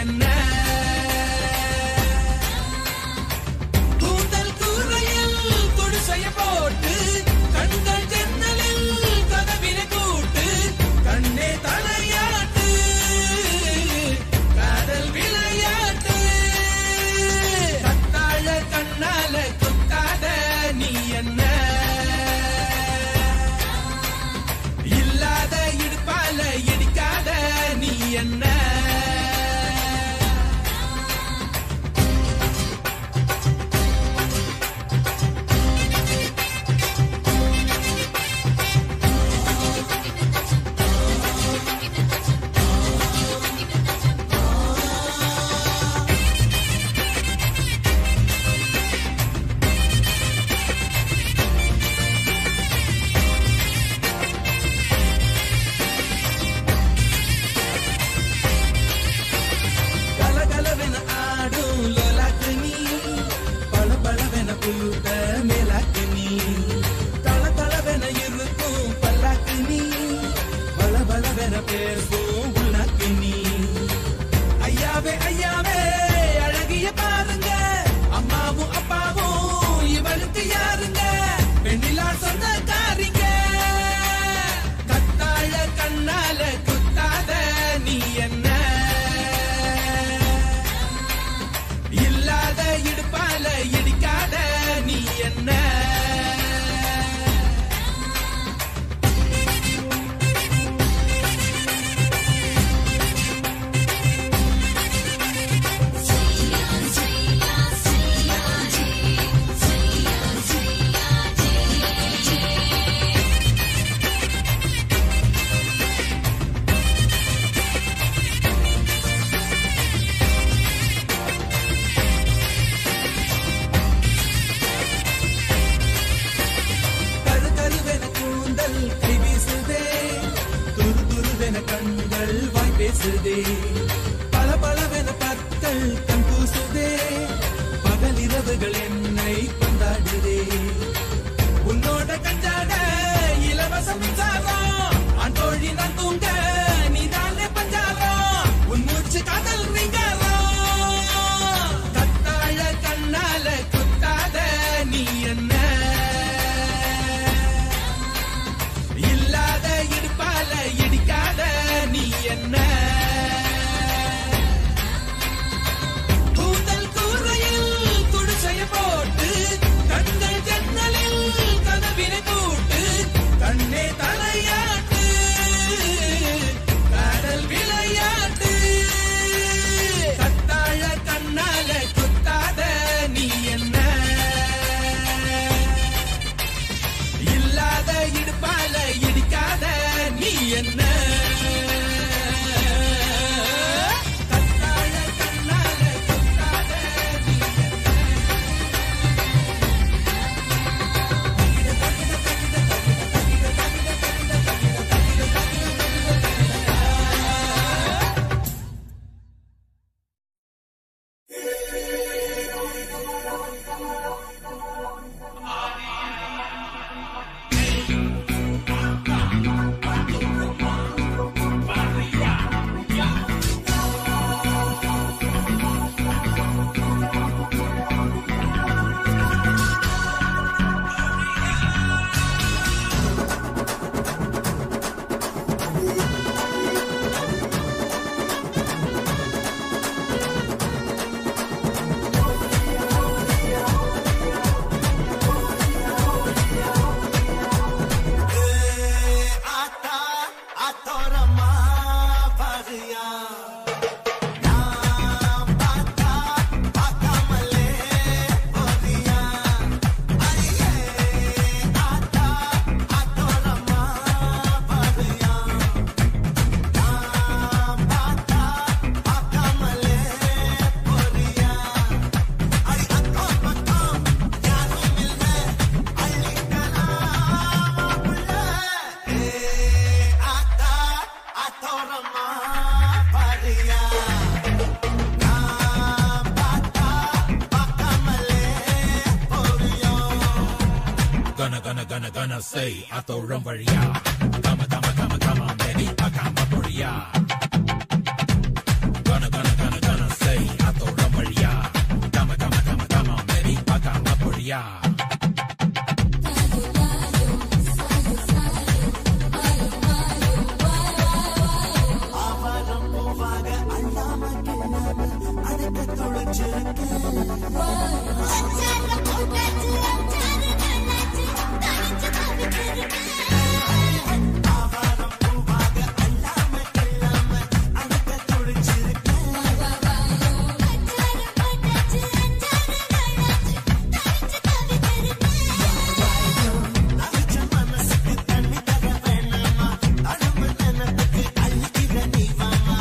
என்ன கூந்தல் கூரையில் குடிசைய போட்டு கண்கள் ஜன்னலில் கதவினை கூட்டு கண்ணே தலையாட்டு காதல் விளையாட்டு கத்தாழ கண்ணால குத்தாத நீ என்ன இல்லாத இடுப்பால இடிக்காத நீ என்ன கலகலவென ஆடும் லோலாக்கு நீ பளபளவென பூத்த மேலாக்கு நீ தளதளவென இருக்கும் பல்லாக்கு நீ பளபளவென பேசும் உள்ளாக்கு நீ ஐயாவே ஐயாவே அழகிய பாருங்க அம்மாவும் அப்பாவும் இவளுக்கு யாருங்க பெண்ணிலா சொந்தக்காரிங்க கத்தாழ கண்ணால குத்தாத நீ என்ன இல்லாத இடுப்பால இடிக்காத நீ என்ன கரு கருவென கூந்தல் கை வீசுதே துரு துருவென கண்கள் வாய் பேசுதே பல பலவென பற்கள் கண் கூசுதே பகலிரவுகள் என்னை கொண்டாடுதே உன்னோட கஞ்சாட இலவச மின்சாரம் அன்றோழி நான் தூங்க நீதானே பஞ்சாரம் உன் மூச்சு காதல் ரீங்காரம் கத்தாழ கண்ணால குத்தாத நீ என்ன இல்லாத இடுப்பால இடிக்காத நீ என்ன கூந்தல் கூரையில் குடிசைய போட்டு கண்கள் ஜன்னலில் கதவினை கூட்டு கண்ணே தலையாட்டு காதல் விளையாட்டு கத்தாழ கண்ணால குத்தாத நீ என்ன இல்லாத இடுப்பால இடிக்காத நீ என்ன கத்தாழ கண்ணால குத்தாத நீ आता आतोरमा भरिया नाम पाता पाकामले भरिया अरे आता आतोरमा भरिया नाम पाता पाकामले भरिया अरे अतो पतो यारो मिलने अली कलाम बुल्ले आता आतोरमा भरिया नाम पाता पाकामले भरिया Gonna, gonna, gonna, gonna say, I throw rum for ya. Come on, come on, come on, come on, baby, I got my for ya. Gonna, gonna, gonna, gonna வழியா ஆவாரம் பூவாக அள்ளாம கிள்ளாம அடக்க துளைச்சிருக்கு ஆவாரம் பூவாக அள்ளாம கிள்ளாம அடக்க துளைச்சிருக்கு தவிச்ச மனசுக்கு தண்ணி தர வேணாமா தழும்பு நினப்புக்கு அள்ளிக்கிற நீ வாமா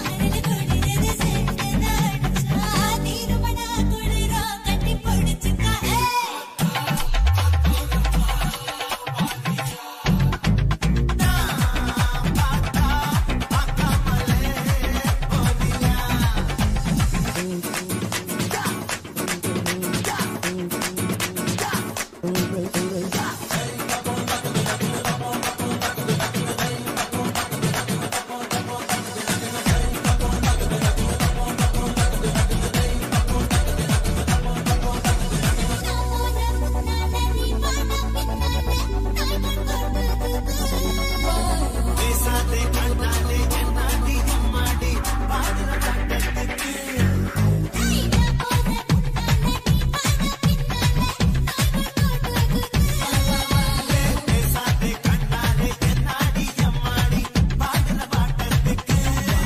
பேசாதே கண்டாலே என்னாடி எம்மாடி பாடுற பாட்டத்துக்கு பேசாதே கண்டாலே என்னாடி எம்மாடி பாடுற பாட்டத்துக்கு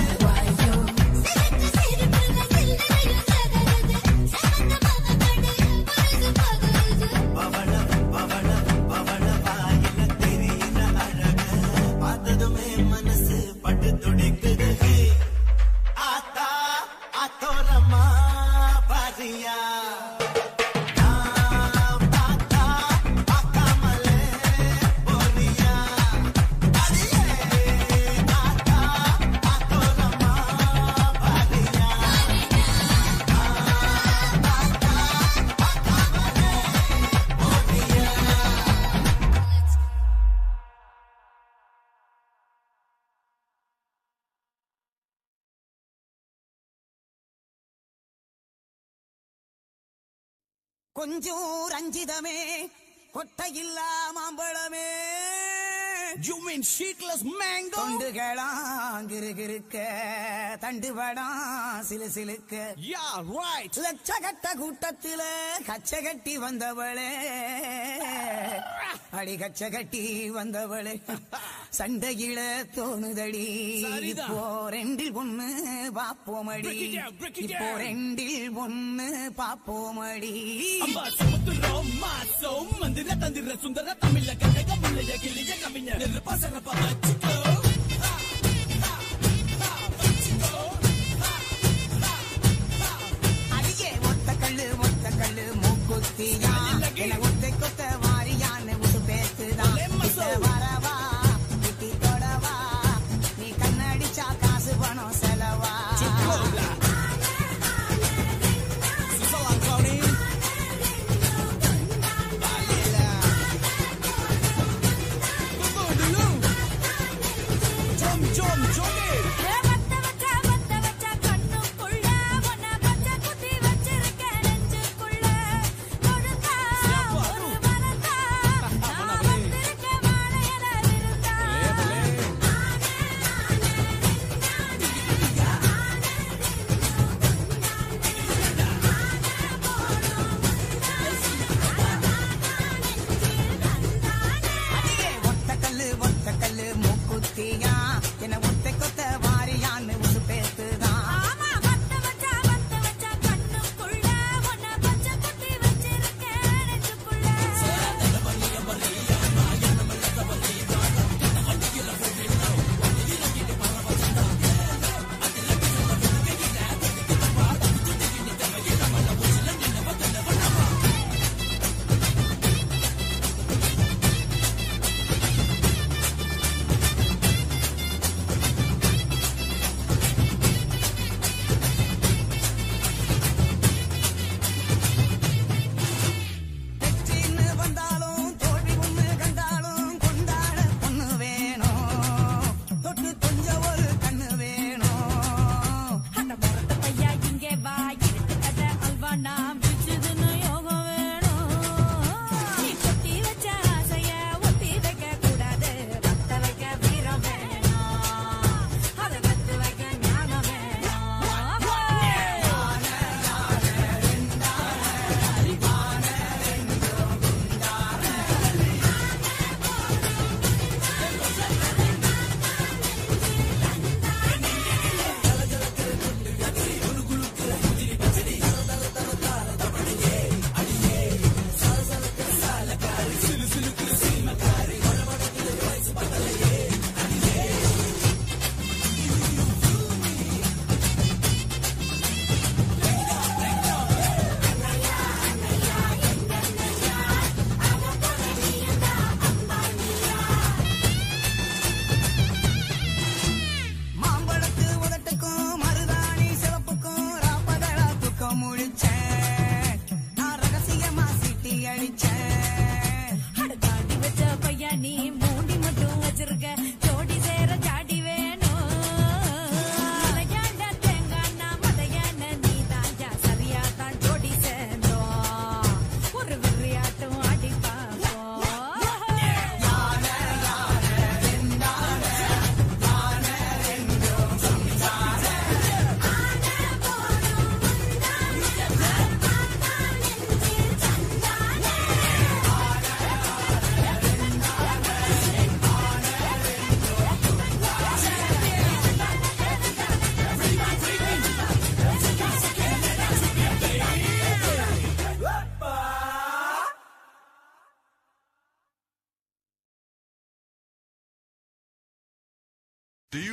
பவள பவள பவள வாயில தெரியுற அழக பார்த்ததுமே மனசு பட்டு துடிக்குது ஆத்தா ஆத்தோரமா பாரியா நான் பார்த்தா பார்க்காமலே போறியா அடியே ஆத்தா ஆத்தோரமா பாரியா கொஞ்சம் ரஞ்சிதமே கொட்டையில்லா மாம்பழமே You mean sheetless mango? தொண்டுகளாம் கிருகிருக்க தண்டுபடாம் சிலு சிலுக்க Yeah, right. லட்சகட்ட கூட்டத்தில கச்ச கட்டி வந்தவளே அடி கச்ச கட்டி வந்தவளே சண்டையில தோணுதடி சரிதான். இப்போ ரெண்டில் ஒண்ணு பாப்போமடி Break it down, break it இப்போ down. ரெண்டில் ஒண்ணு பாப்போமடி அம்பா சமுத்திரம் மாசம் மந்திர தந்திர சுந்தர தமிழ கனக முள்ளைய கிளிய கவிஞர் நெருப்ப சிறப்ப வச்சுக்கோ அடியே ஒத்த கல்லு ஒத்த கல்லு மூக்குத்தியா என ஒத்தை கொத்த வாரியான்னு விட்டு பேசுதான் கிட்ட வரவா கிட்டி தொடவா நீ கண்ணடிச்சா காசு பணம் செலவா Cobra. Susel Antoni. Balila. Tunggu dulu.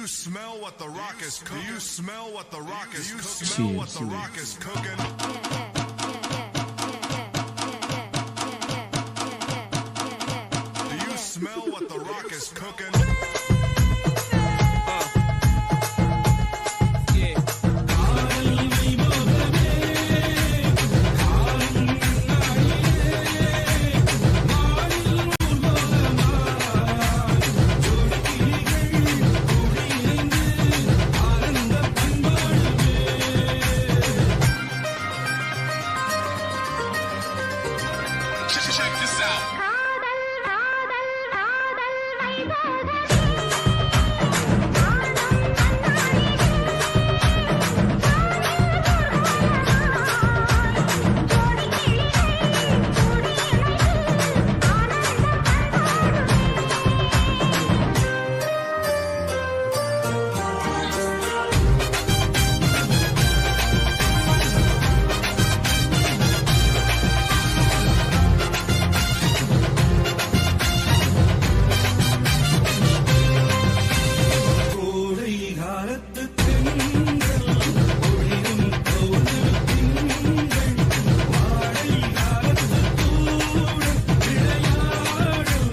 smell what the rock is cooking? Do you smell what the rock is cooking? Do you Sí, smell what the sí. rock is cooking? Do you smell what the rock is cooking? Check this out. காதல் காதல் காதல் வைபோகமே கோடை காலத்து தென்றல் ஒளிரும் கௌதம திங்கள் வாடை காலத்து தூடல் விளையாடும்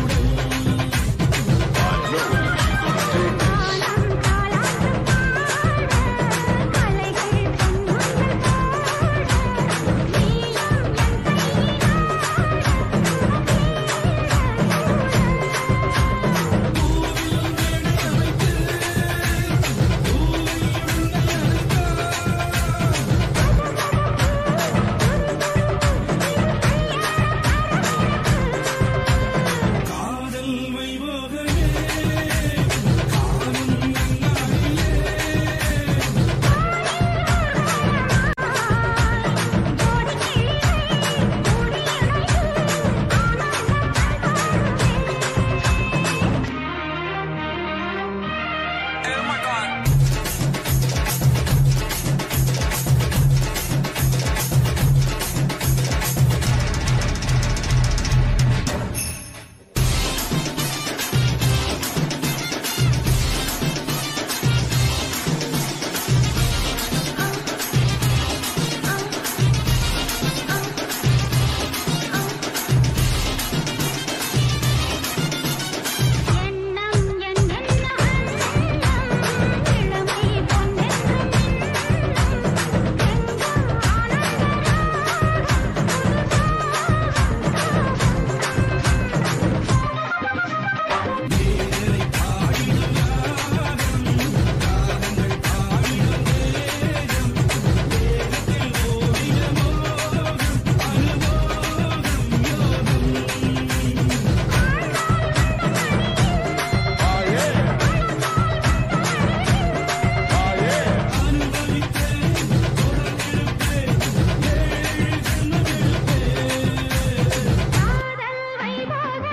காலம் காலாத்து பாட கலைகள் பொன்னுங்கள் போட நீலம் என் காதல் வைபோகமே காணும் நன்னாளிலே எண்ணம் என்னென்ன அன்னம் இளமை பொன்னென்றும் மின்னும் எங்கும் ஆனந்த காதல் வைபோகமே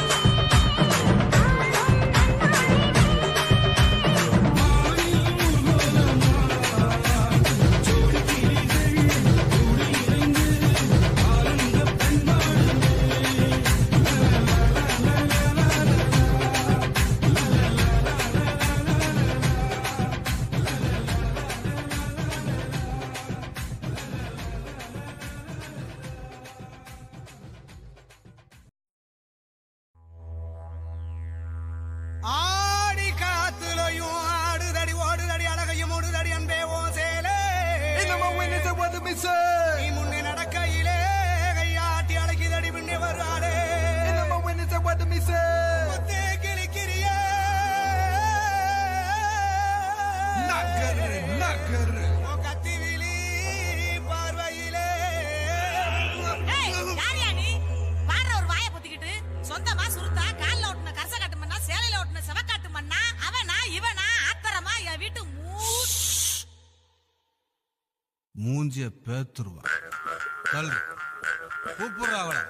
ஆடி காத்துலையும் ஆடுதடி ஓடுதடி அழகையும் ஓடுதடி அன்பே ஓ சேலே நீ முன்னே நடக்கையிலே கையாட்டி அழைக்குதடி பின்னே வருவாளே முத்தே கிளிக்கிறியே உன் கத்திவிழி பார்வையிலே ஏய், யாரியா நீ? பாடுற ஒரு வாயை பொத்திக்கிட்டு, சொந்தமா சுருத்தா, கால்ல ஒட்டுன கரிசக்காட்டு மண்ணா, சேலையில ஒட்டுன செவக்காட்டு மண்ணா, அவனா, இவனா, ஆத்தரமா, என் வீட்டு மூ- மூஞ்சிய பேத்துருவா கல் கூப்பிடுறா அவளை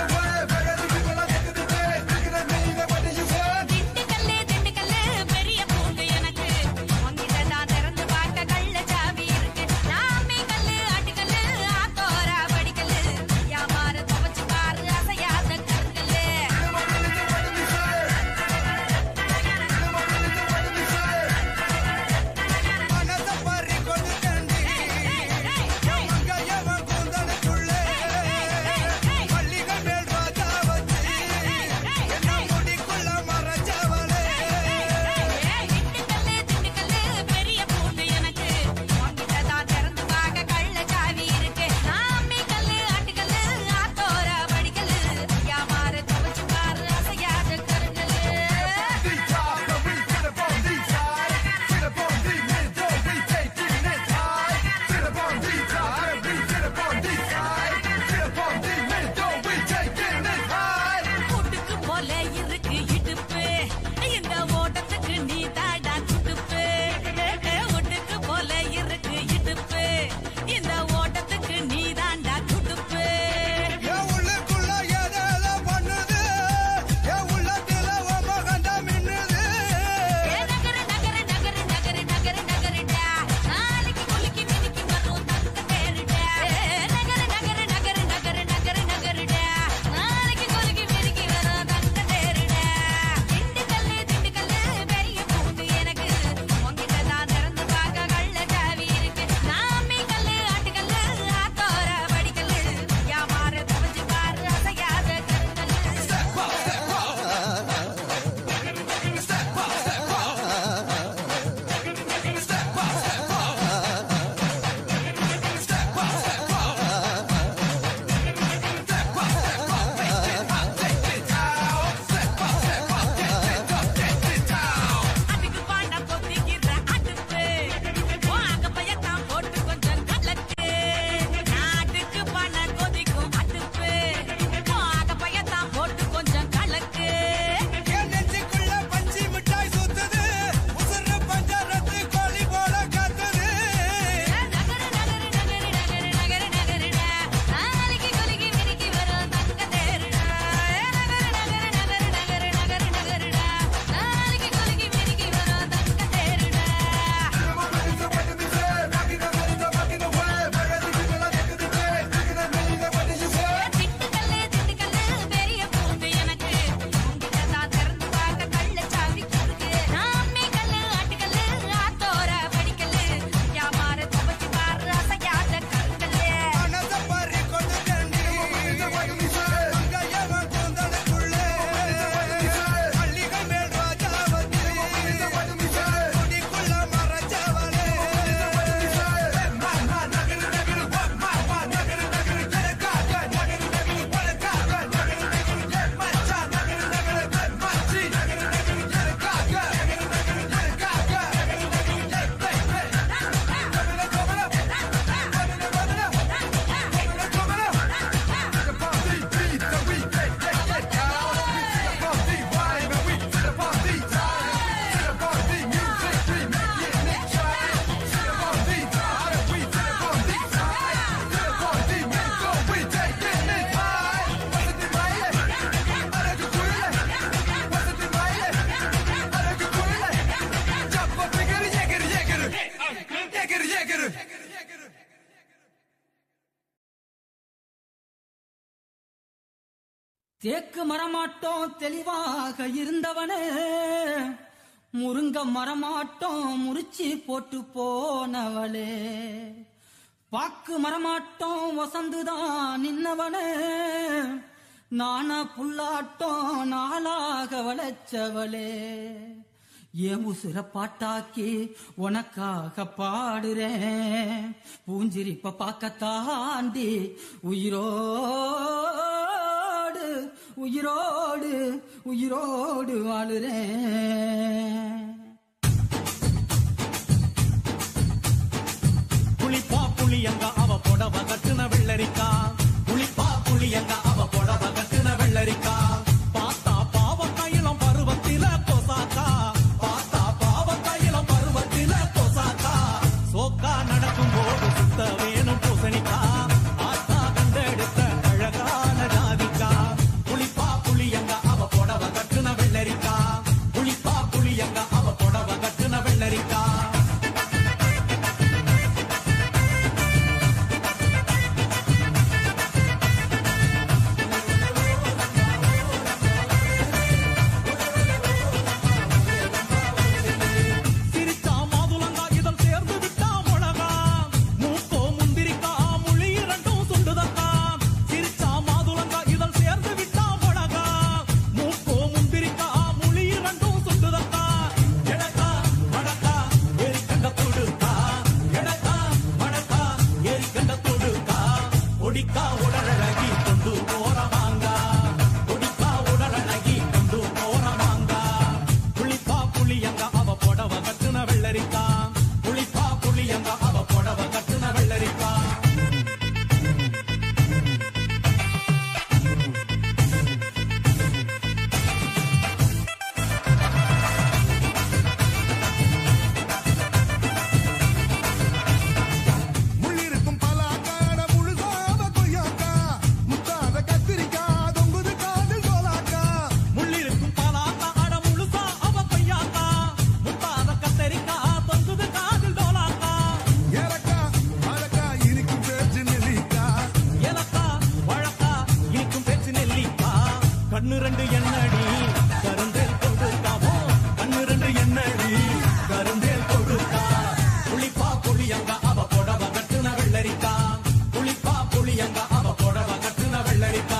திண்டுக்கல்லு, திண்டுக்கல்லு, பெரிய தேக்கு மரமாட்டோம் தெளிவாக இருந்தவனே முருங்க மரமாட்டோம் முறிச்சி போட்டு போனவளே பாக்கு மரமாட்டோம் வசந்துதான் நின்னவனே நானா புல்லாட்டம் நாளாக வளைச்சவளே ஏன் உசுர பாட்டாக்கி உனக்காக பாடுறேன் பூஞ்சிரிப்ப பார்க்க தாண்டி உயிரோடு உயிரோடு உயிரோடு வாழுறேன் புளிப்பா புளியங்க அவ புடவ கட்டுன வெள்ளரிக்கா புளிப்பா புளியங்க அவ புடவ கட்டுன வெள்ளரிக்கா பார்த்தா பாவக்காயிலம் பருவத்தில கொசாக்கா பார்த்தா பாவக்காயிலம் பருவத்தில கொசாக்கா சோக்கா நடக்கும் போது சுத்த வேணும் பூசணிக்கா ஆத்தா கண்டெடுத்த அழகான ஜாதிக்கா புளிப்பா புளியங்க அவ புடவ கட்டுன வெள்ளரிக்கா புளிப்பா புளியங்க அவ புடவ கட்டுன வெள்ளரிக்கா சிரிச்சா மாதுளங்கா இதழ் சேர்ந்து விட்டா மிளகா மூக்கோ முந்திரிக்கா முழி இரண்டும் சுண்டுதக்கா சிரிச்சா மாதுளங்கா இதழ் சேர்ந்து விட்டா மிளகா மூக்கோ முந்திரிக்கா முழி இரண்டும் சுண்டுதக்கா எடக்கா வடக்கா ஏறி கண்ட தொடுக்கா எடக்கா வடக்கா ஏறி கண்ட தொடுக்கா ஒடிக்கா உடலழகி கொண்டு போற வாங்கா ஒடிக்கா உடலழகி கொண்டு போற வாங்கா புளிப்பா புளியங்க அவ புடவ கட்டுன வெள்ளரிக்கா புளிப்பா புளியங்க அவ புடவ கட்டுன வெள்ளரிக்கா முள்ளிருக்கும் பலாக்காட முழுசாத கொய்யாக்கா முத்தாத கத்திரிக்கா தொங்குது காதில் சோலாக்கா முள்ளிருக்கும் பலாக்கா அட முழுசா அவ பையாக்கா முத்தாத கத்தரிக்கா தொங்குது காதில் டோலாக்கா ஏலக்கா அழக்கா இனிக்கும் பேச்சு நெல்லிக்கா ஏலக்கா வழக்கா இனிக்கும் பேச்சு நெல்லிக்கா கண்ணு ரெண்டு எண்ணடி கருந்தேல் கொடுக்காமோ கண்ணு ரெண்டு எண்ணடி கருந்தேல் கொடுக்கா புளிப்பா புளியங்க அவ புடவ கட்டுன வெள்ளரிக்கா புளிப்பா புளியங்க அவ புடவ கட்டுன வெள்ளரிக்கா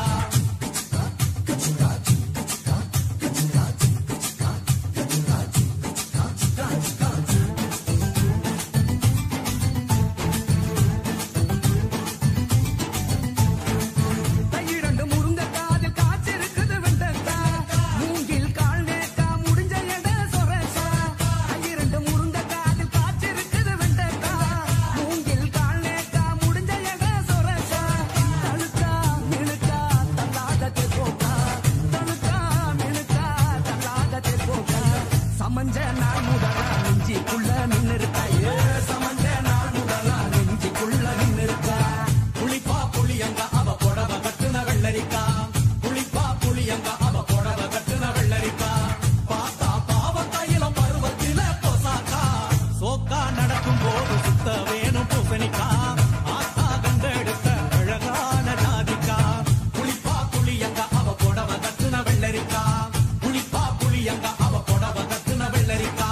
கையிரண்டு முருங்கைக்காதில் காய்ச்சிருக்குது வெண்டைக்கா. மூங்கில் கால் நேக்கா முடிஞ்ச எட சொரக்கா. கையிரண்டு முருங்கைக்காதில் காய்ச்சிருக்குது வெண்டைக்கா. மூங்கில் கால் நேக்கா முடிஞ்ச எட சொரக்கா. தழுக்கா, மினுக்கா, தள்ளாத தெப்போக்கா. தழுக்கா, மினுக்கா, தள்ளாத தெப்போக்கா. சமஞ்ச நாள் முதலா நெஞ்சிக்குள்ள நின்னுருக்கா ஏ சமஞ்ச நாள் முதலா நெஞ்சிக்குள்ள நின்னுருக்கா புளிப்பா புளியங்க அவ புடவ கட்டுன வெள்ளரிக்கா புளிப்பா புளியங்க அவ புடவ கட்டுன வெள்ளரிக்கா பார்த்தா பாவக்காயிலம் பருவத்தில கொசாக்கா சோக்கா நடக்கும் போது சுத்த வேணும் பூசணிக்கா ஆத்தா கண்டெடுத்த அழகான ஜாதிக்கா புளிப்பா புளியங்க அவ புடவ கட்டுன வெள்ளரிக்கா புளிப்பா புளியங்க அவ புடவ கட்டுன வெள்ளரிக்கா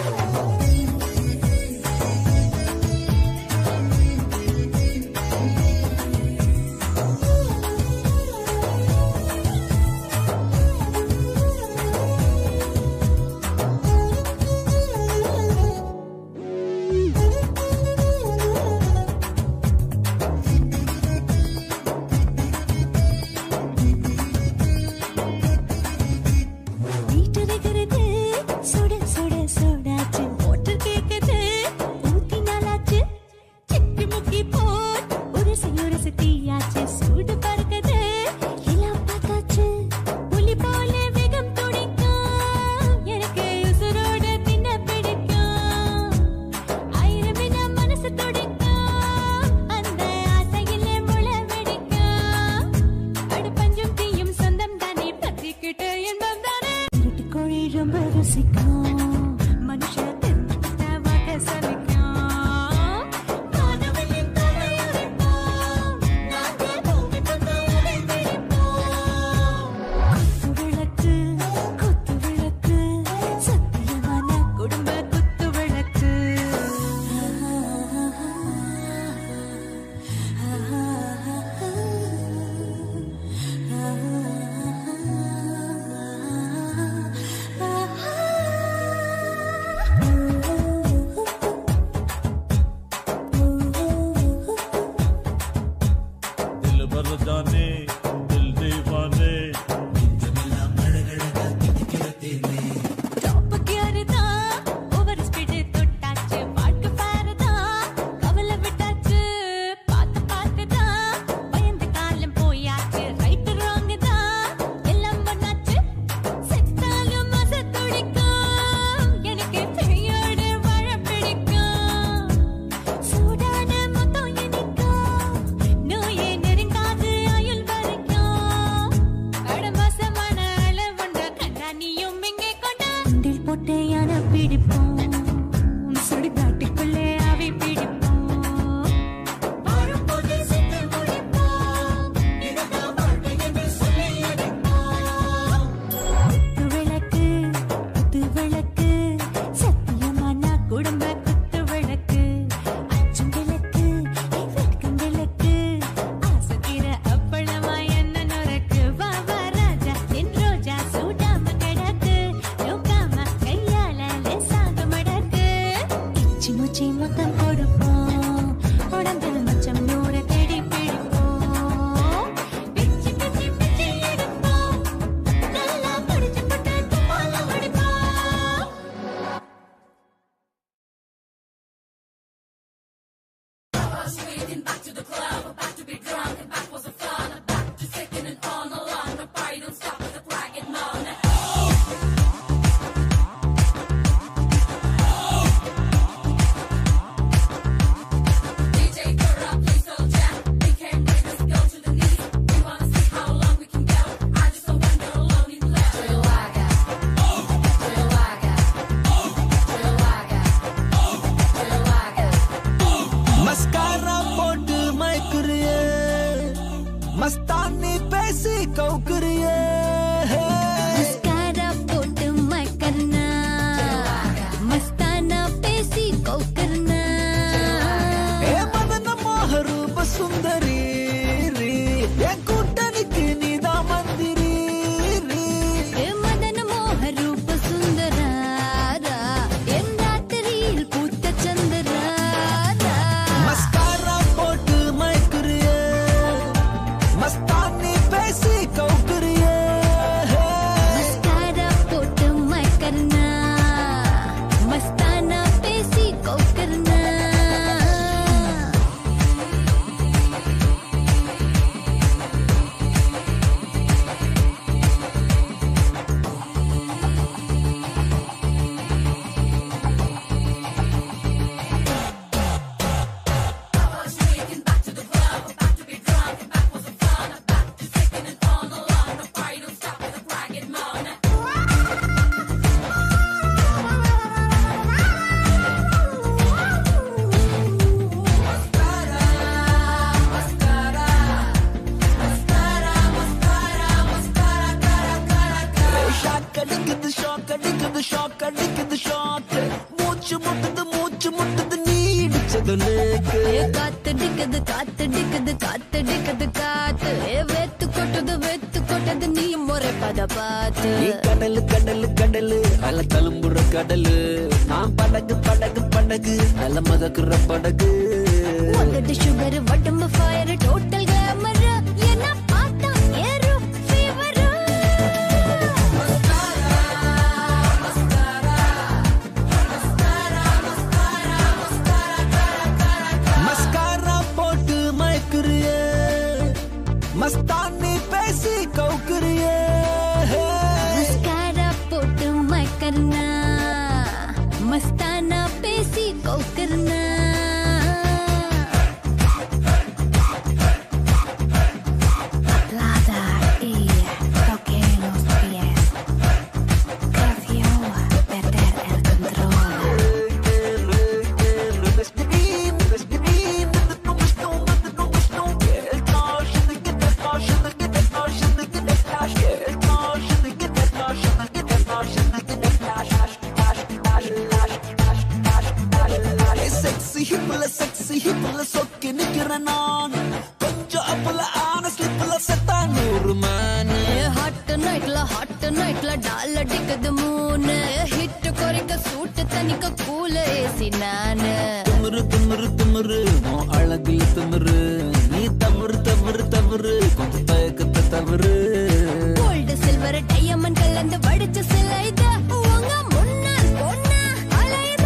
வீட்டருகிறது சுட சுட சுடாச்சு மோட்டர் கேக்குது ஊத்தி நாளாச்சு சிக்கி முக்கி போட் உரசி உரசி தீயாச்சு சூடு பறக்குது எல்லாம் பார்த்தாச்சு புலி போல வேகம் துடிக்கும் எனக்கு உசுரோட தின்ன பிடிக்கும் ஆயிரம் வினா மனசு துடிக்கும் அந்த ஆசையிலே முளை வெடிக்கும் அடுப்பஞ்சும் தீயும் சொந்தம் தானே பத்திக்கிட்டு இன்பம் தானே இருட்டு கோழி ரொம்ப ருசிக்கும் மனுஷ தெரிஞ்சுக்கிட்ட வாக்க சலிக்கும் காணவில்லை தலையுரைப்போம் நாங்க பூமி பந்து உடை பிடிப்போம் குத்து விளக்கு குத்து விளக்கு சத்தியமான குடும்ப குத்து விளக்கு दिल भर जाने दिल दीवाने டாப் கியர் தான் ஓவர் ஸ்பீடு தொட்டாச்சு பாட்டு பாரு தான் கவலை விட்டாச்சு பார்த்து பார்த்து தான் பயந்து காலம் போயாச்சு ரைட் ராங் தான் எல்லாம் பண்ணாச்சு செத்தாலும் மச துடிக்கும் எனக்கு பெயோடு வாழ பிடிக்கும் சூடான மொத்தம் இனிக்கும் நோயே நெருங்காது ஆயுள் வரைக்கும் அடமாசமான அளவுண்ட கண்டா நீயும் இங்கே கொண்ட உண்டில் போட்டு யானை பிடிப்போம் சுடுகாட்டுக்குள்ளே அவை பிடிப்போம் வாழும்போது செத்து முடிப்போம் இதுதான் வாழ்க்கை என்று சொல்லி அடிப்போம் குத்து விளக்கு குத்து விளக்கு சத்தியமான குடும்ப குத்து விளக்கு அச்சும் விளக்கு வெட்கம் விளக்கு ஆசைக்கிற அப்பளமா என்ன நுறக்கு வா வா ராஜா என் ரோஜா சூடாம கிடக்கு நோக்காம கையால லேசாக மூச்சு முட்டுது நீ இடிச்சது நேக்கு காத்தடிக்குது காத்தடிக்குது காத்தடிக்குது காத்து ஏ, வெத்து கொட்டுது வெத்து கொட்டது நீ முறைப்பத பார்த்து நீ கடலு கடலு கடலு அல தழும்புற கடலு நான் படகு படகு படகு அல மதக்குற படகு உதடு சுகர் உடம்பு ஃபயர் டோட்டல் கிளாமர் என்ன பார்த்தா ஏறும் ஃபீவர் மஸ்காரா போட்டு மயக்குறிய மஸ்தானி பேசி கவுக்குறிய மஸ்காரா போட்டு மயக்கர்னா மஸ்தானா பேசி கௌக்கர்னா Plata y toque los pies. Creció perder el control. Sexy ஹிப்ல செக்ஸி ஹிப்ல சொக்கி நிக்கிறேன் நான் கொஞ்சம் அப்பல ஆன ஸ்லிப்ல செத்தா நூறு மேனு ஹாட் நைட்ல ஹாட் நைட்ல டால் அடிக்குது மூணு ஹிட் குறைக்க சூட்டு தனிக்க கூல ஏசி நானு திமிரு திமிரு திமிரு உன் அழகுல திமிரு நீ தவறு தவறு தவறு கொஞ்சம் தயக்கத்தை தவறு கோல்டு சில்வர் டையமண்ட் கலந்து வடிச்ச சிலை இது உங்க முன்னால் பொண்ணா அலையுது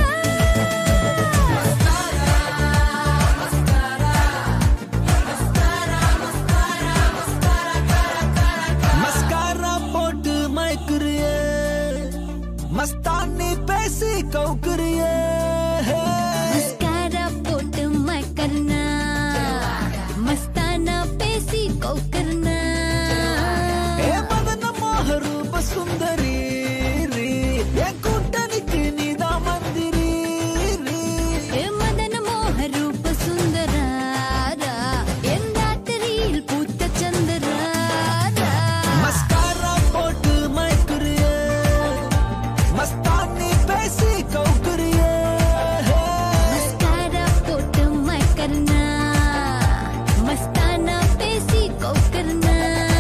மஸ்காரா போட்டு மயக்குறிய மஸ்தானி பேசி கவுக்குறிய மஸ்காரா போட்டு மக்கர்னா மஸ்தானா பேசி கௌக்கர்னா ஏ மதன மோக ரூப சுந்தரி ரீ. என் கூட்டணிக்கு நீதான் மந்திரி ரீ. ஏ மதன மோக ரூப சுந்தராரா என் ராத்திரியில் பூத்த சந்திராரா மஸ்காரா போட்டு மயக்குறிய மஸ்தானி பேசி கவுக்குறிய மஸ்காரா போட்டு மக்கர்னா மஸ்தானா பேசி கௌக்கர்னா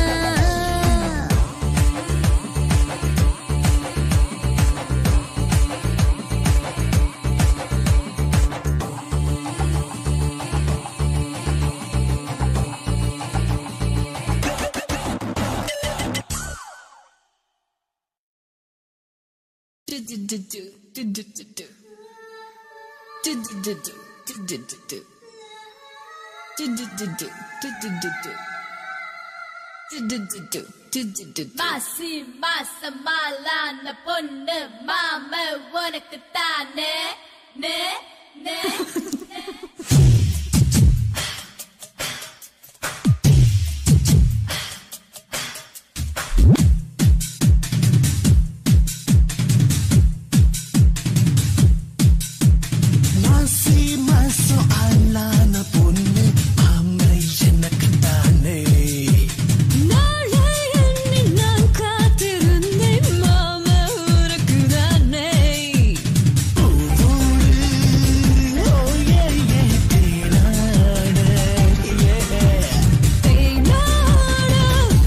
மாசி மாசமாலான பொண்ணு மாம உனக்கு தானே நே நே மாசி மாசம் ஆளான பொண்ணு ஆமை எனக்கு தானே நாளை எண்ணி நான் காத்திருந்தேன் மாம உனக்கு தானே பூவோடு ஓயே ஏ தேனாட ஏ தேனாட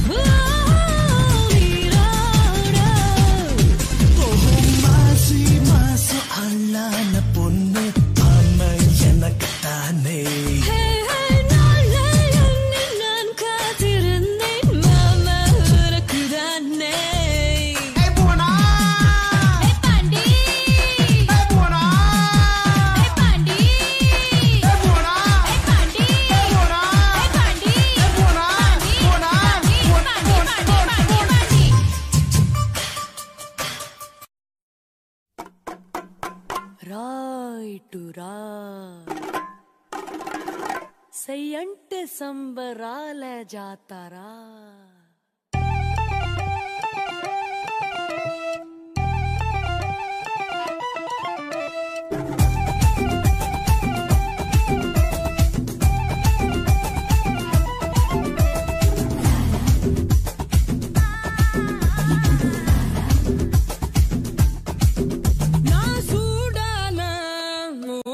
நீராட ஓஹோ மாசி மாசம் ஆளான பொண்ணு ஆமை எனக்கு தானே நாளை எண்ணி நான் காத்திருந்தேன் மாம உனக்கு தானே ஏய் போனா ஏ பாண்டி ஏய் போனா ஏ பாண்டி ஏய் போனா ஏ பாண்டி ஏய் போனா ஏ பாண்டி ஏய் போனா போனா பாண்டி பாண்டி பாண்டி பாண்டி రాయిటు రా సయ్యంటే సంబరాల జాతారా நான் சூடான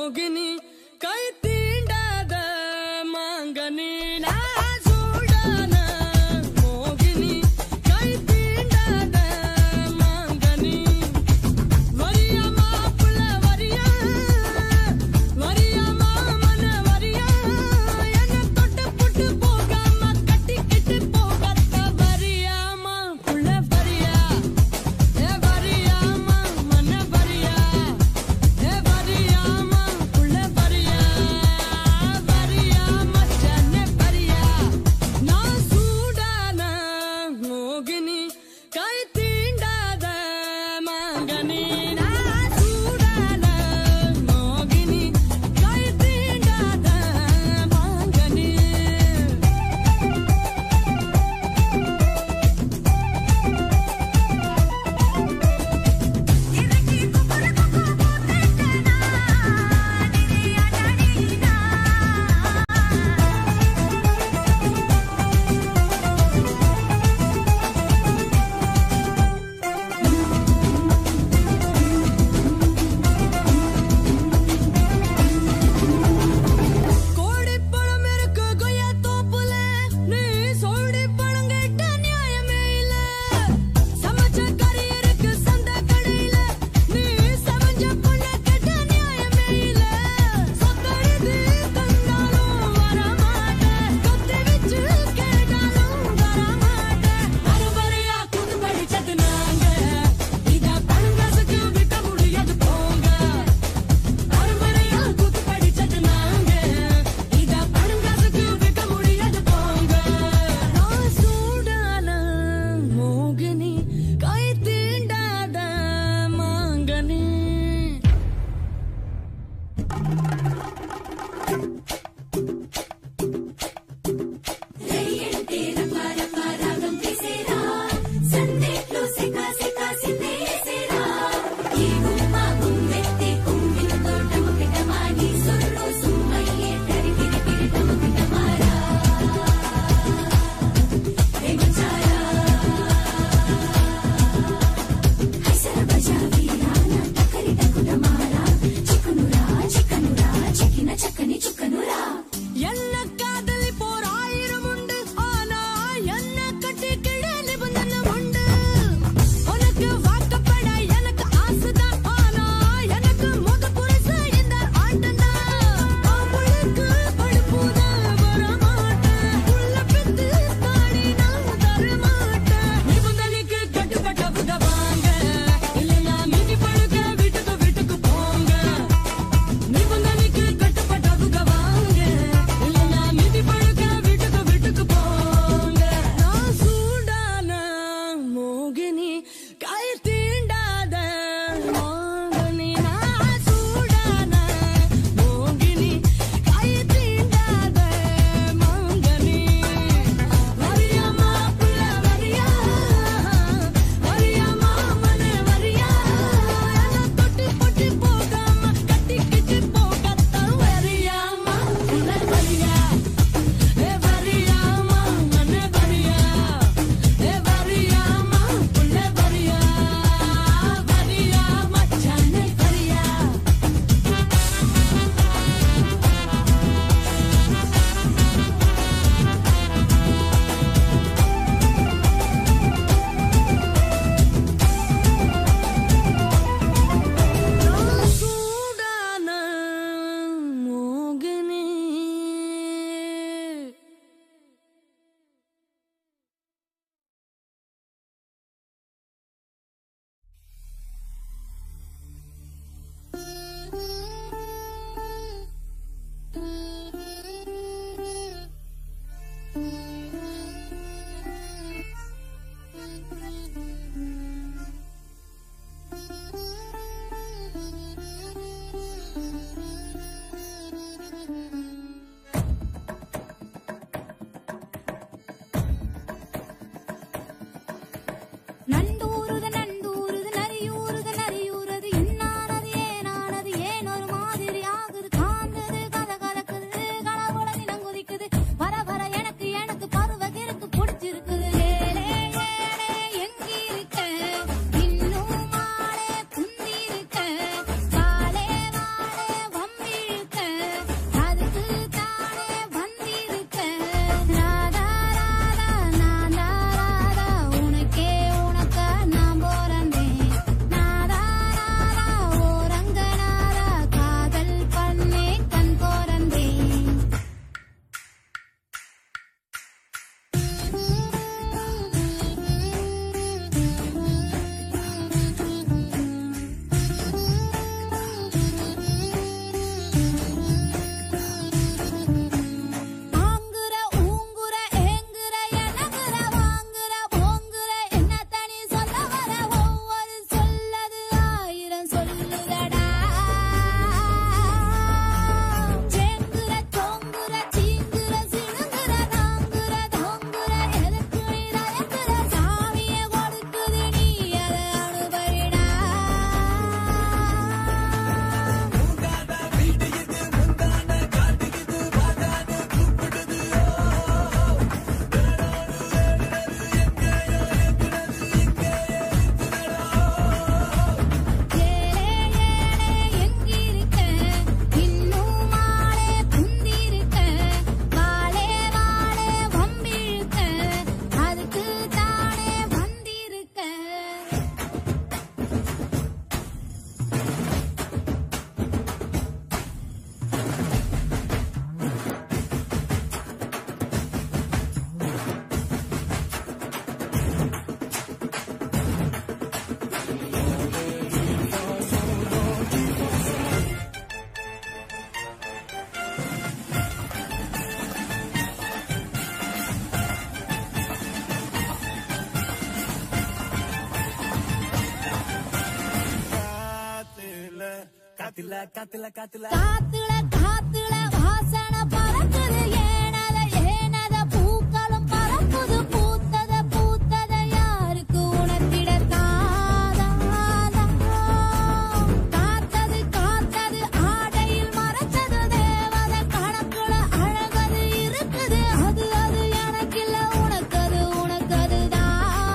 காத்துல காத்துல காத்துல காத்துல வாசனை பறக்குது ஏனத ஏனத பூக்களும் பறக்குது பூத்தத பூத்தத யாருக்கு உணர்த்திட தாதா காத்தது காத்தது ஆடையில் மறைச்சது தேவத கணக்குல அழகது இருக்குது அது அது எனக்கில்ல உனக்கது உனக்கது தான்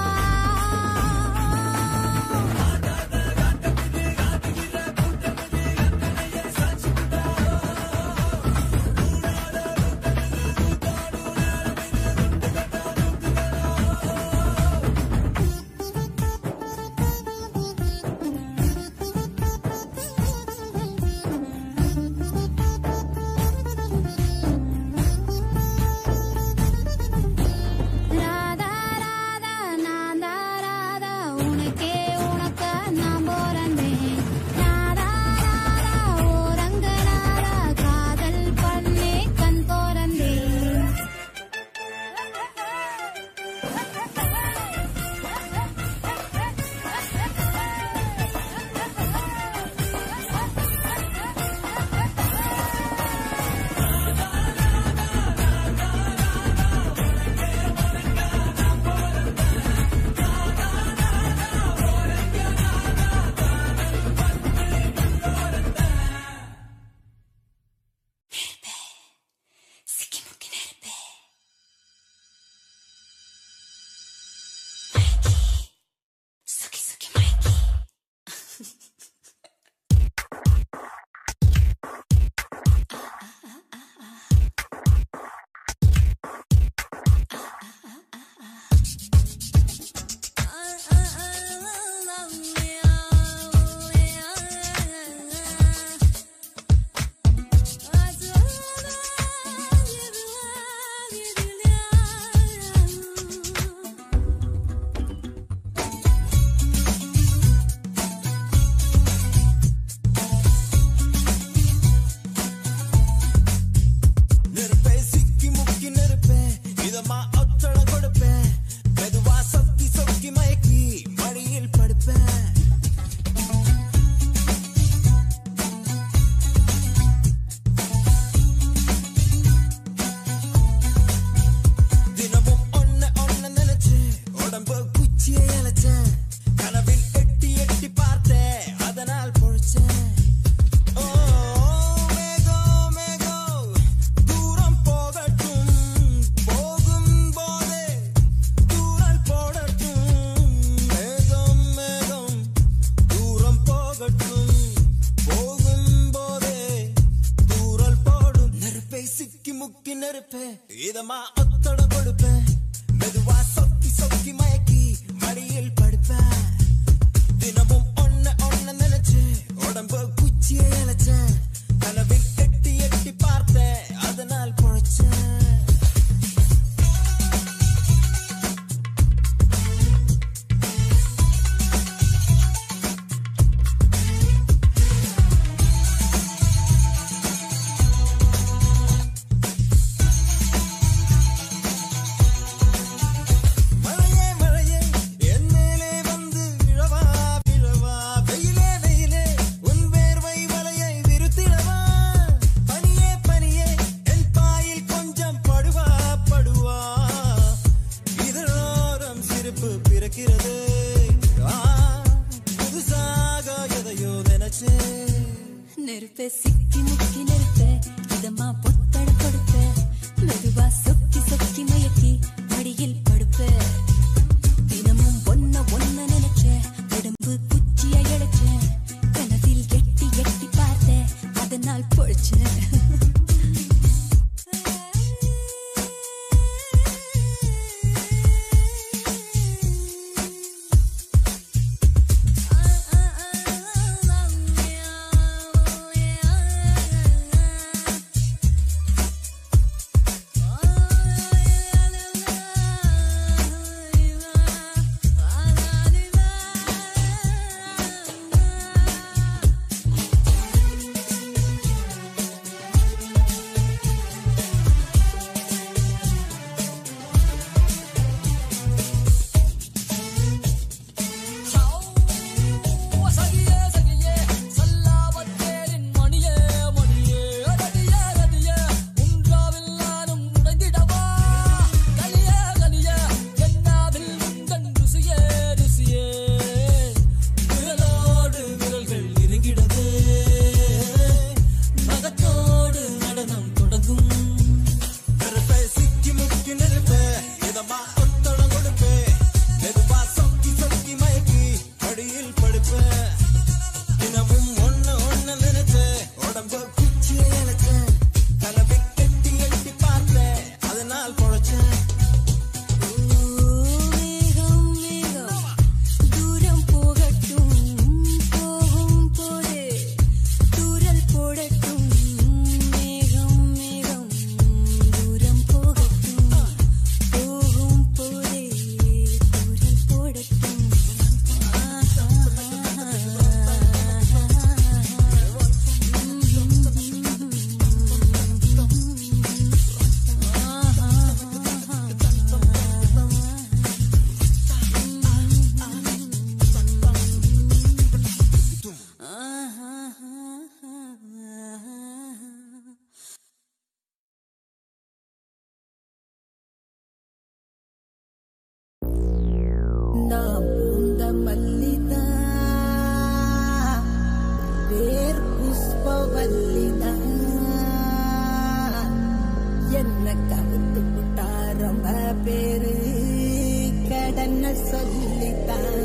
ராதா ராதா நான்தா ராதா உனக்கே உனக்க நான் போறந்தேன் ராதா ராதா ஓ ரங்கநாதா காதல் பண்ணே கண் போறந்தேன் நெருப்பே சிக்கி முக்கி நெருப்பேன் இதமா ஒத்தட கொடுப்பேன் மெதுவா சொக்கி சொக்கி மயக்கி மடியில் படுப்பேன் தினமும் ஒன்ன ஒன்ன நினைச்சு உடம்பு குச்சியை இழைச்சேன் கனவில் எட்டி எட்டி பார்த்தேன் அதனால் பொழைச்சேன் ஓ மேகம் மேகம் தூரம் போகட்டும் போகும் போதே தூரல் போடட்டும் மேகம் மேகம் தூரம் போகட்டும் போகும் போதே தூரல் போடும் நெருப்பை சிக்கி முக்கி நெருப்பே இதமா ஒத்தட கொடுப்பேன் மெதுவா சொக்கி சொக்கி மயக்கி மடியில் படுப்பேன் தினமும் ஒன்ன ஒன்ன நினைச்சு உடம்பு குச்சியை இழைச்சேன் கனவில் எட்டி எட்டி பார்த்தேன் அதனால் பொழைச்சேன் மழையே மழையே என் மேலே வந்து விழவா விழவா வெயிலே வெயிலே உன் வேர்வை வலையை விருத்திடவா பனியே பனியே என் பாயில் கொஞ்சம் படுவா படுவா இதழோரம் சிரிப்பு பிறக்கிறது ஆ, புதுசாக எதையோ நினைச்சே நெருப்பே சிக்கி முக்கி நெருப்பே இதமா பொத்தட கொடுப்பே மெதுவா சொக்கி சொக்கி மயக்கி மடியில் படுப்பே தினமும் ஒன்ன ஒன்ன நினைச்சே உடம்பு குச்சியை இழைச்சேன் கனவில் எட்டி எட்டி பார்த்தேன் அதனால் பொழைச்சேன் ஆ மல்லிதா பேர் புஷ்பவல்லிதா என்ன கவுத்து புட்டா ரொம்ப பேரு கடன சொல்லித்தான்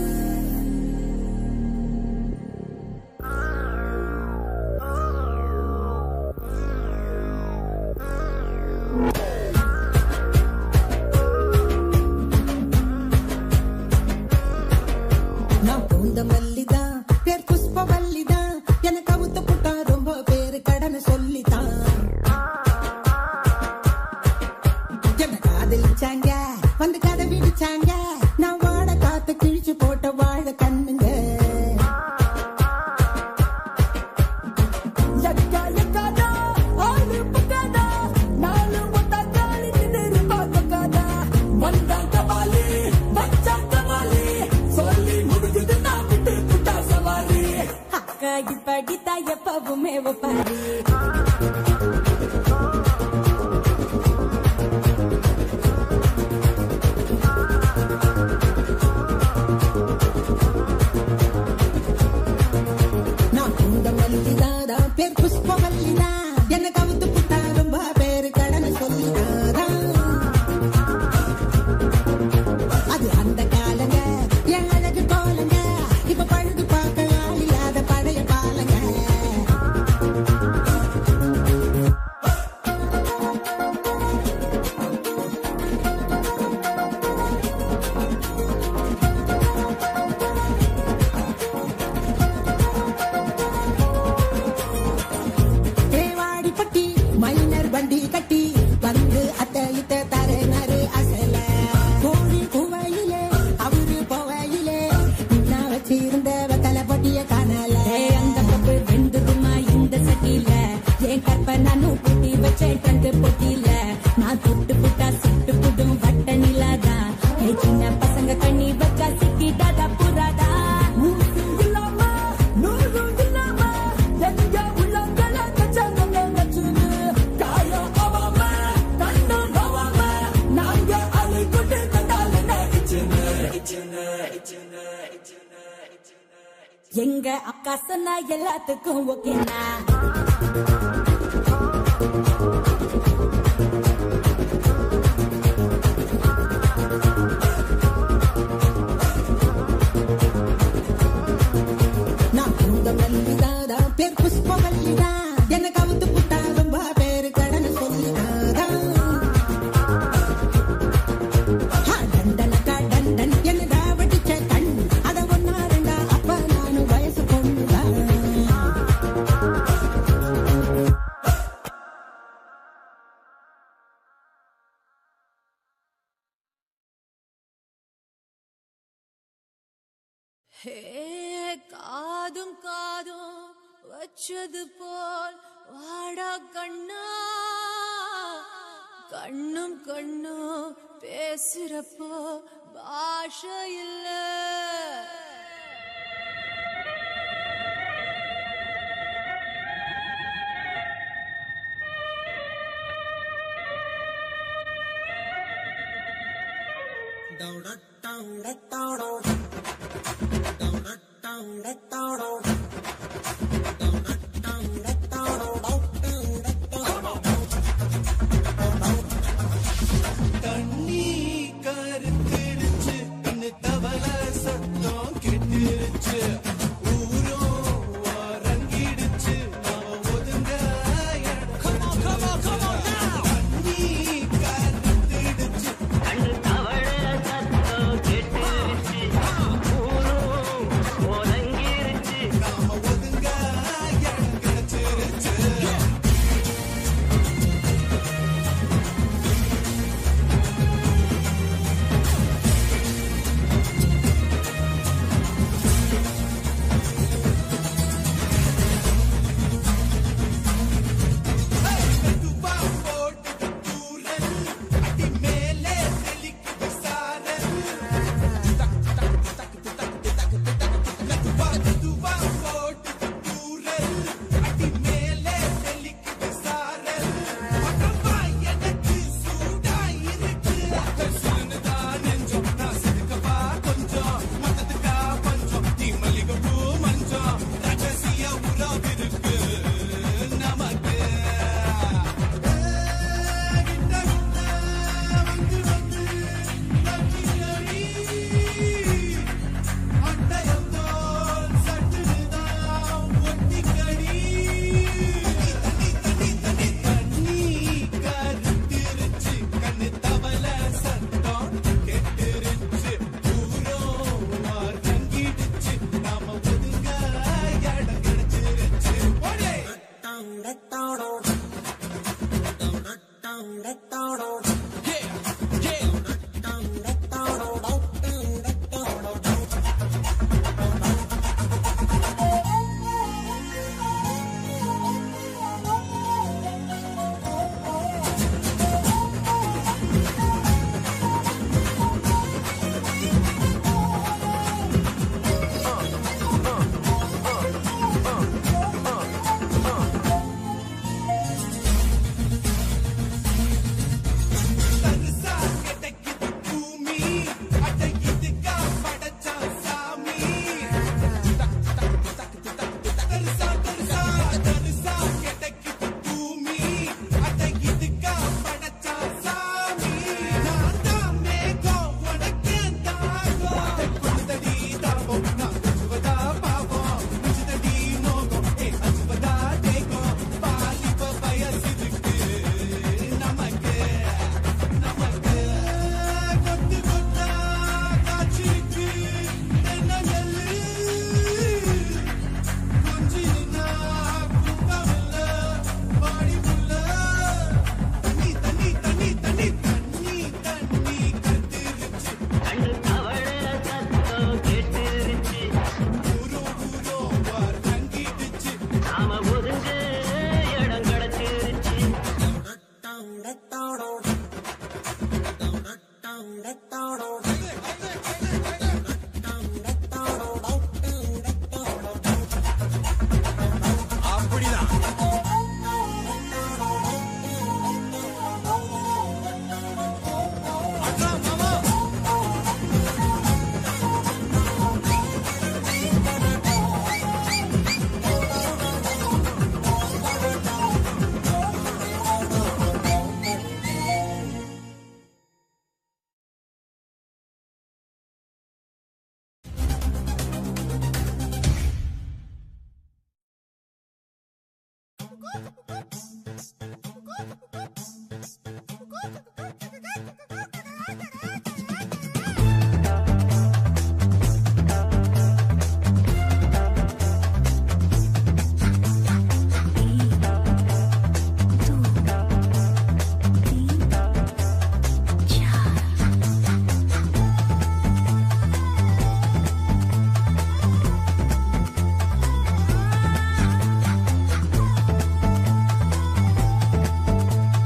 நான் பூந்த மல்லிதான் பேர் புஷ்பவல்லிதான் எனக்கு அவுத்த புட்டா ரொம்ப பேரு கடனை சொல்லித்தான் என்ன காதலிச்சாங்க வந்து கதை விடிச்சாங்க நான் வாட காத்து கிழிச்சு போட்ட வாழ கண்ணுங்க எக்கா, எக்காதா, ஆளு புக்காதா, நாலு ஒத்தா காலி நின்னு பார்த்துக்காதா. வந்தாங்க வாலி, வச்சாங்க வாலி, சொல்லி முடிஞ்சது நான் விட்டு புட்டா சவாரி. அக்கா இப்படித்தா எப்பவுமே ஒப்பாரி நான் பூந்த மல்லிதாதா பேர் புஷ்பவல்லிதா என்ன கவுத்து புட்டா ரொம்ப பேரு கடனை சொல்லிதாதா அது அந்த காலங்க என் அழகு கோலங்க இப்ப பழுது பார்க்க ஆள் இல்லாத பழைய காலங்க தேவாடி பட்டி மைனர் வண்டி கட்டி வந்து அத்தை இத்த தரனாரு அசல கோழி குவையிலே அவரு போவையிலே நான் வச்சிருந்த வெத்தலை பொட்டிய காணல அந்த பப்பு வெந்ததுமா இந்த சட்டியில என் கற்பனானும் குட்டி வச்சேன் தந்து பொட்டியில நான் தொட்டு புட்டா சுட்டு புடும் வட்ட நிலாதான் ஏய் சின்ன பசங்க கண்ணி வச்சா சிக்கிட்டாதா புறாதா ஊசி இல்லாம நூறு இல்லாம எங்க உள்ளங்கள கச்சங்க கச்சுது காய அவாம கண்ணு நவாம நாங்க அழுகுட்டு கண்டால நடிச்சுன்னு எங்க அக்கா சொன்னா எல்லாத்துக்கும் ஓகேனா நான் பூந்த மல்லிதாதா பேர் புஷ்பவல்லிதா எனக்கு அவுத்து புட்டா ரொம்ப பேரு கடனை சொல்லிதாதா டண்டனக்கா டண்டன் என்ன ராவடிச்ச கண் அத ஒன்னா ரெண்டா அப்ப நானும் வயசு பொண்ணுதான் ஹே காதும் காதும் வச்சது போல் வாடா கண்ணா கண்ணும் கண்ணும் பேசுறப்போ பாஷை இல்ல தண்ணி கருத்திருச்சு கண்ணு தவள சத்தம் கெட்டிருச்சு ஊரும் அரங்கிடுச்சு நாம ஒதுங்க இடம் தண்ணி கருத்திடுச்சு கண்ணு தவள சத்தம் கெட்டிருச்சு ஊரும் ஒதுங்கிருச்சு நாம ஒதுங்க இடம் ஆ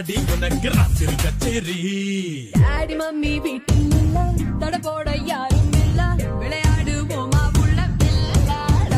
தாண்டி உனக்கு ராத்திரி கச்சேரி டாடி மம்மி வீட்டில் இல்ல தட போட யாரும் இல்ல விளையாடுவோமா உள்ள பிள்ளாடா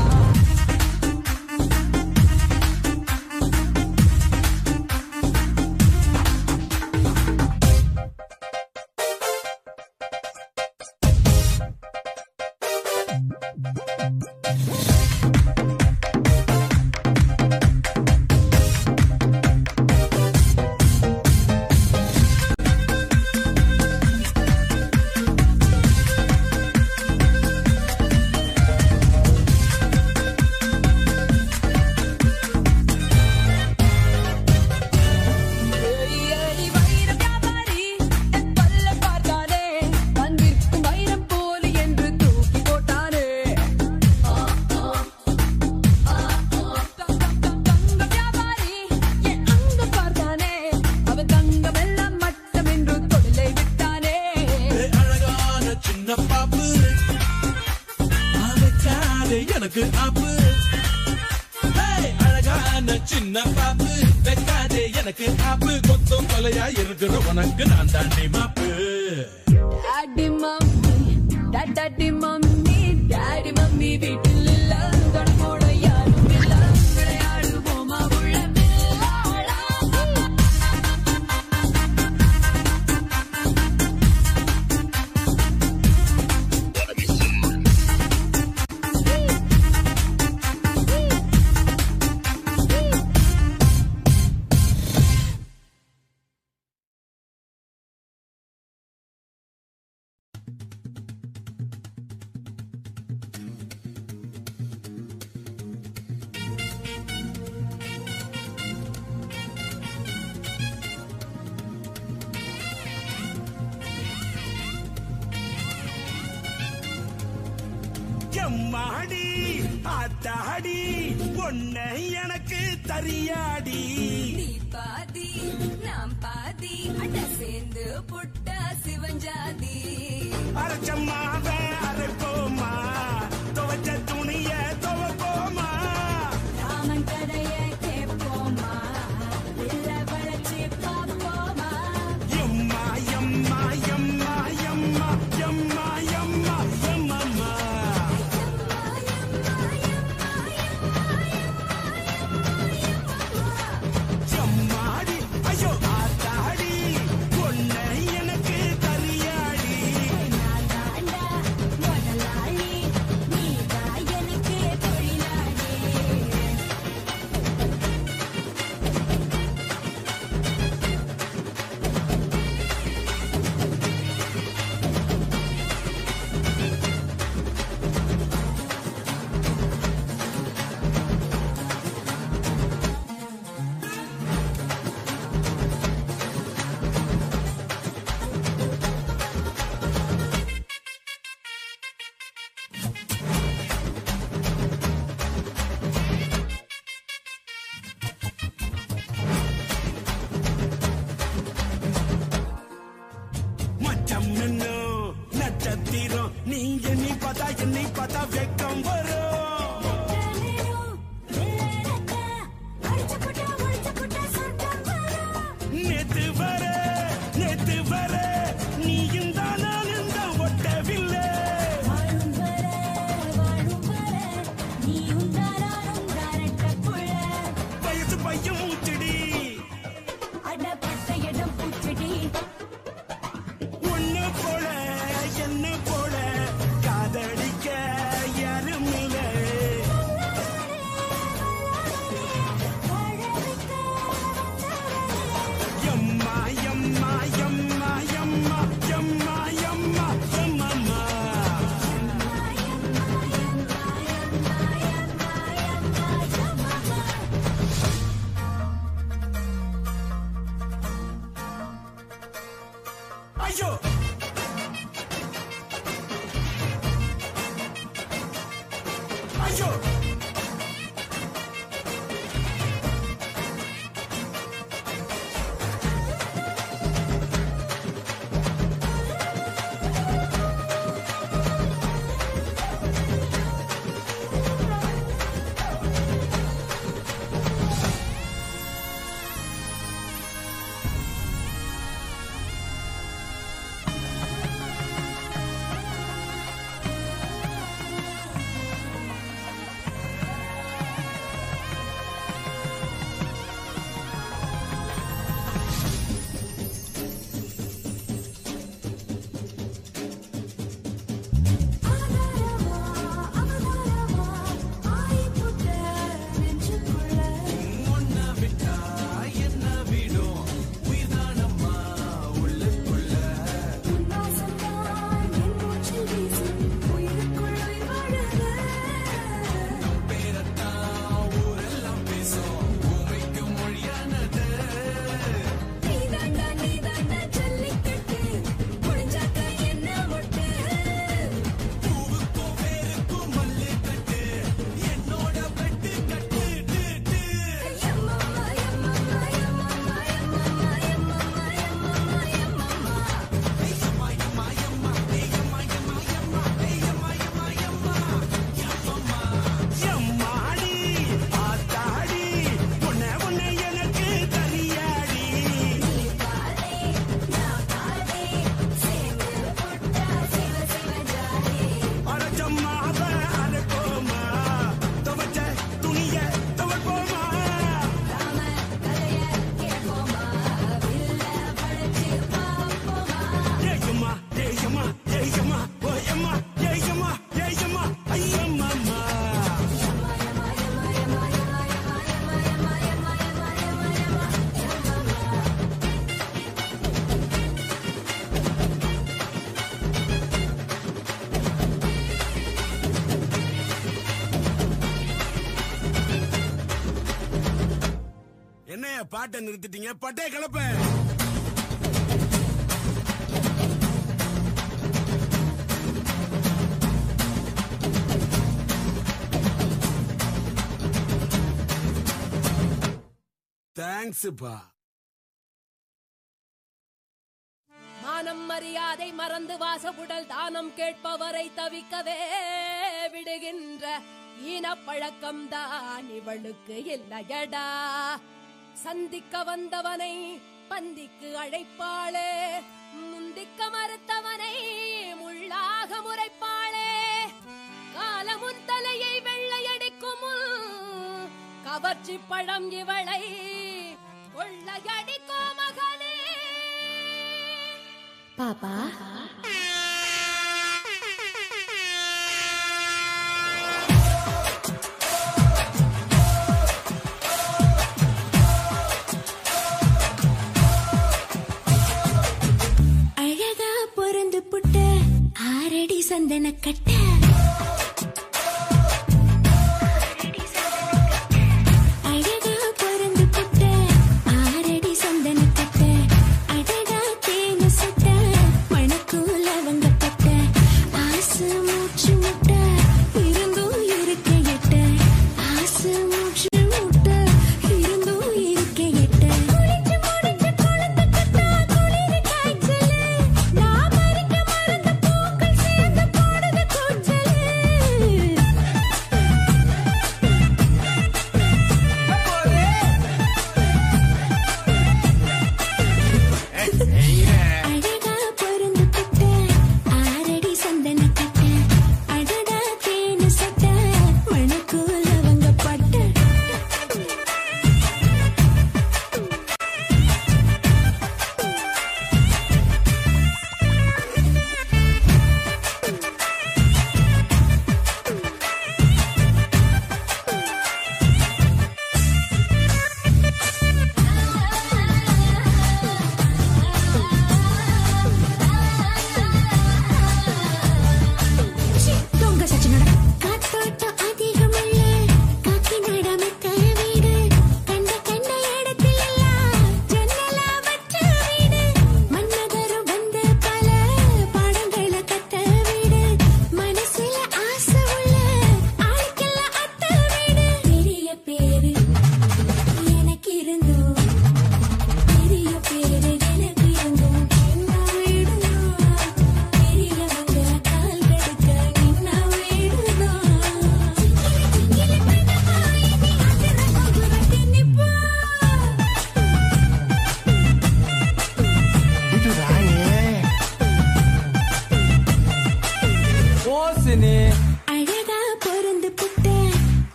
ஏய், ஏய், வைர வியாபாரி, என் பல்ல பார்த்தானே. வந்திருக்கும் வைரம் போல் என்று தூக்கி போட்டானே. ஆ, ஆ, ஆ, ஆ. தங்க, தங்க, தங்க வியாபாரி, என் அங்க பார்த்தானே. அவன் தங்கமெல்லாம் மட்டம் என்று தொழிலை விட்டானே ஏய், அழகான சின்ன பாப்பு வைக்காதே எனக்கு ஆப்பு ஏய், அழகான சின்ன பாப்பு வைக்காதே எனக்கு ஆப்பு கொத்தும் கொலையா இருக்கிற உனக்கு நான் தாண்டி மாப்பு daddy mummy daddy mummy daddy mummy வீட்டில் இல்ல தொட போட யாரும் இல்ல விளையாடுவோமா உள்ள பிள்ளாடா எம்மாடி ஆத்தாடி பொண்ண எனக்கு தரியாடி நீ பாதி நாம் பாதி அட சேர்ந்து புட்டா சிவஞ்சாதி அரைச்சம்மாவ அரைப்போமா துவைச்ச துணிய துவைப்போமா ராமன் கதைய கேட்போமா இல்ல வளைச்சு பார்ப்போமா எம்மா எம்மா எம்மா எம்மா எம்மா எம்மா எம்மம்மா எம்மாடி ஐயோ ஆத்தாடி பொண்ண எனக்கு தரியாடி நான் தாண்டா முதலாளி நீதான் எனக்கு தொழிலாளி மச்சம் நின்னு நட்சத்திரம் நீங்க நீ பார்த்தா என்னை பார்த்தா வெக்கம் வரும் நேத்து வர நேத்து வர நீயும் தான் நானும் தான் ஒட்டவில்லை வயசு பையன் மூச்சடி ஒண்ணு போல என்ன போல காதலிக்க யாரும் இல்லை எம்மா எம்மா எம்மா எம்மா எம்மா எம்மா எம்மம்மா ஐயோ ஐயோ பாட்டை நிறுத்திட்டீங்க பட்டே கிளப்ப தேங்க்ஸ்ப்பா மானம் மரியாதை மறந்து வாசகுடல் தானம் கேட்பவரை தவிக்கவே விடுகின்ற ஈனப்பழக்கம் தான் இவளுக்கு இல்லையடா சந்திக்க வந்தவனை பந்திக்கு அழைப்பாளே முந்திக்க மறுத்தவனை முள்ளாக முறைப்பாளே காலமுன் தலையை வெள்ளையடிக்கும் முன் கவர்ச்சி பழம் இவளை கொள்ளையடிக்கும் மகனே பாப்பா அழகா பொறந்து புட்ட ஆரடி சந்தன கட்ட அழகா பொறந்து புட்ட ஆரடி சந்தன கட்ட அழகா தேன சட்ட மணக்கூல வங்கப்பட்ட ஆசை மூச்சு முட்ட இருந்தும் இருக்க எட்ட ஆசை மூச்சு முட்ட இருந்தும் இருக்க எட்ட குளிச்சு முடிச்சு குழந்தை கட்டா குளிர் காய்ச்சல் நான் மறிக்க மறந்த பூக்கள் சேர்ந்து போடுது கொஞ்சல்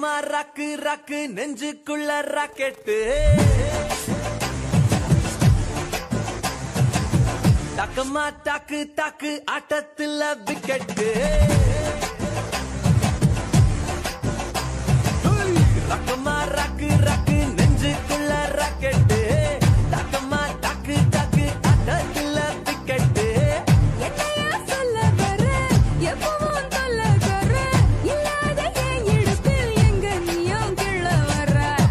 ரக்கமா ராக்கு ராக்கு நெஞ்சுக்குள்ள ராக்கெட்டு டக்கமா டாக்கு டாக்கு ஆட்டத்துல விக்கெட்டு ரக்கமா ராக்கு ராக்கு நெஞ்சுக்குள்ள ராக்கெட்டு டக்கமா டாக்கு டாக்கு ஆட்டத்துல விக்கெட்டு என்னையா சொல்ல வர எப்பவும் சொல்ல வர இல்லாத என் இடுப்பில் எங்க நீயும் கிள்ள வர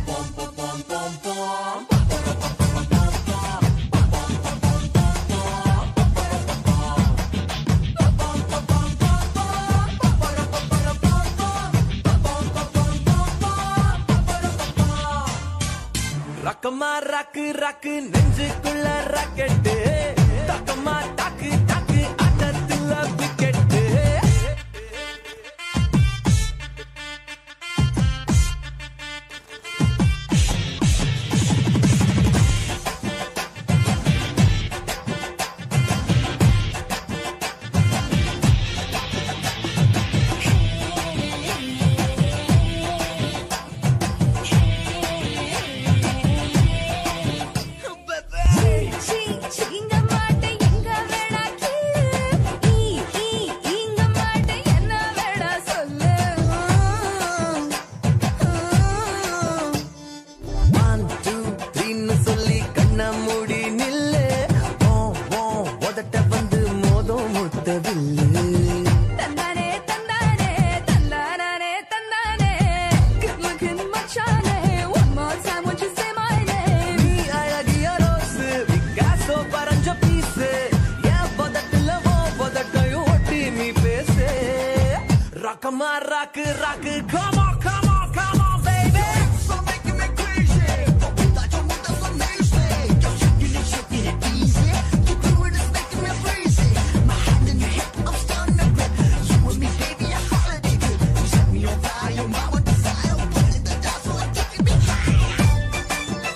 ரக்கமா ராக்கு ராக்கு நெஞ்சுக்குள்ள ராக்கெட்டு டக்கமா டாக்கு டாக்கு ஆட்டத்துல விக்கெட்டு சீ, சீங்க மாட்டேன் எங்க வேணா கிள்ளு. ஈ, ஈ, ஈங்க மாட்டேன் என்ன வேணா சொல்லு ஒன் டூ த்ரீன்னு சொல்லி கண்ண மூடி நில்லு ஓ ஓ உதட்ட வந்து மோதும் முத்தவில்லு தந்தானே தந்தானே தந்தானே தந்தானே Good looking மச்சானே One more time won't you say my name நீ அழகிய ரோஸு பிக்காசோ பறஞ்ச பீஸு என் பதட்டுல ஓ பதட்டையும் ஒட்டி நீ பேசு Rakkamma rock rock come on come on come on baby So making me crazy. Without your move, that's amazing. You're shaking it, shaking it easy. You do it, it's making me crazy. My hand in your hip, I'm starting to grip. You and me, baby, a holiday trip. You set me on fire, my one desire. Put it the dance floor, taking me high.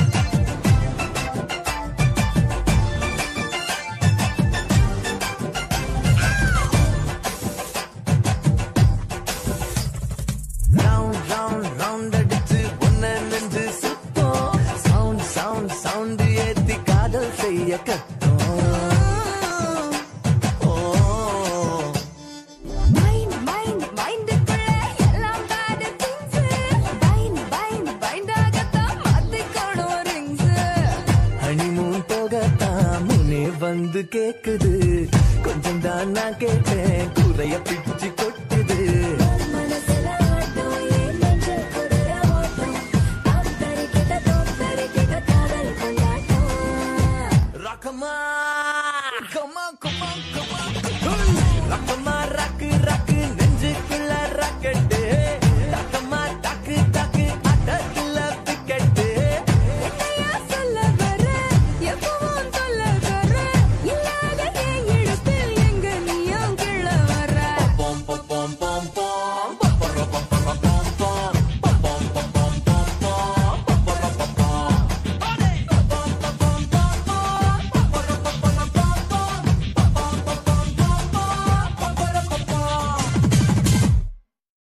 Round round round அடிச்சு ஒன்ன நெஞ்சு சுத்தம் sound sound sound ஏத்தி காதல் செய்ய கத்தோம் ஓ Mind, mind, மைண்டுக்குள்ள எல்லாம் bad things Bind, bind, bind ஆகத்தான் மாத்திக்கணும் rings honeymoon போகத்தான் முனே வந்து கேக்குது கொஞ்சம் தான் நான் கேட்டேன் குறைய பிச்சு கொட்டுது மனசுல ஆட்டம் ஏன் நெஞ்சில் குதிரை ஓட்டம் தத்தரிக்கிட்ட தோத்தரிக்கிட்ட காதல் கொண்டாட்டம் ரக்கமா come on come on come